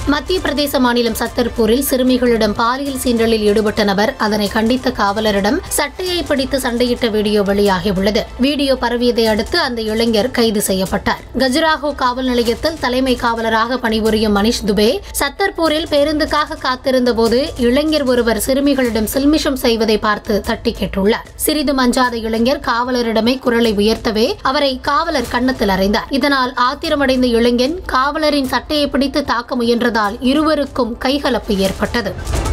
மத்திய பிரதேச மாநிலம் சத்தர்பூரில் சிறுமிகளிடம் பாலியல் சீண்டலில் ஈடுபட்ட நபர் அதனை கண்டித்த காவலரிடம் சட்டையை பிடித்து சண்டையிட்ட வீடியோ வெளியாகியுள்ளது வீடியோ பரவியதை அடுத்து அந்த இளைஞர் கைது செய்யப்பட்டார் கஜுராஹோ காவல் நிலையத்தில் தலைமை காவலராக பணிபுரியும் மணிஷ் துபே சத்தர்பூரில் பேருந்துக்காக காத்திருந்த போது இளைஞர் ஒருவர் சிறுமிகளிடம் சில்மிஷம் செய்வதை பார்த்து தட்டி கேட்டுள்ளார் சிறிது மஞ்சாத இளைஞர் காவலரிடமே குரலை உயர்த்தவே அவரை காவலர் கன்னத்தில் அறைந்தார் இதனால் ஆத்திரமடைந்த இளைஞன் காவலரின் சட்டையை பிடித்து தாக்க முயன்றதால் இருவருக்கும் கைகலப்பு ஏற்பட்டது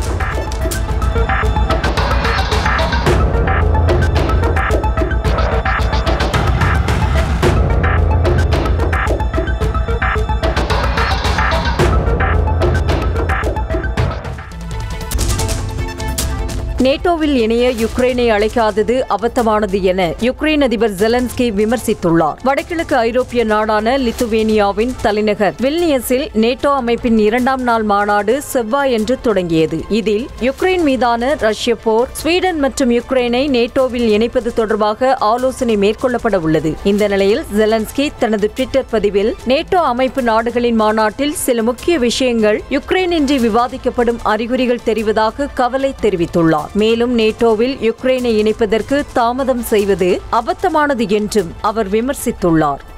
நேட்டோவில் இணைய யுக்ரைனை அழைக்காதது அபத்தமானது என யுக்ரைன் அதிபர் ஜெலன்ஸ்கி விமர்சித்துள்ளார் வடகிழக்கு ஐரோப்பிய நாடான லித்துவேனியாவின் தலைநகர் வில்னியஸில் நேட்டோ அமைப்பின் இரண்டாம் நாள் மாநாடு செவ்வாயன்று தொடங்கியது இதில் யுக்ரைன் மீதான ரஷ்ய போர் ஸ்வீடன் மற்றும் யுக்ரைனை நேட்டோவில் இணைப்பது தொடர்பாக ஆலோசனை மேற்கொள்ளப்பட உள்ளது இந்த நிலையில் ஜெலன்ஸ்கி தனது ட்விட்டர் பதிவில் நேட்டோ அமைப்பு நாடுகளின் மாநாட்டில் சில முக்கிய விஷயங்கள் யுக்ரைனின்றி விவாதிக்கப்படும் அறிகுறிகள் தெரிவதாக கவலை தெரிவித்துள்ளார் மேலும் நேட்டோவில் யுக்ரைனை இணைப்பதற்கு தாமதம் செய்வது அபத்தமானது என்றும் அவர் விமர்சித்துள்ளார்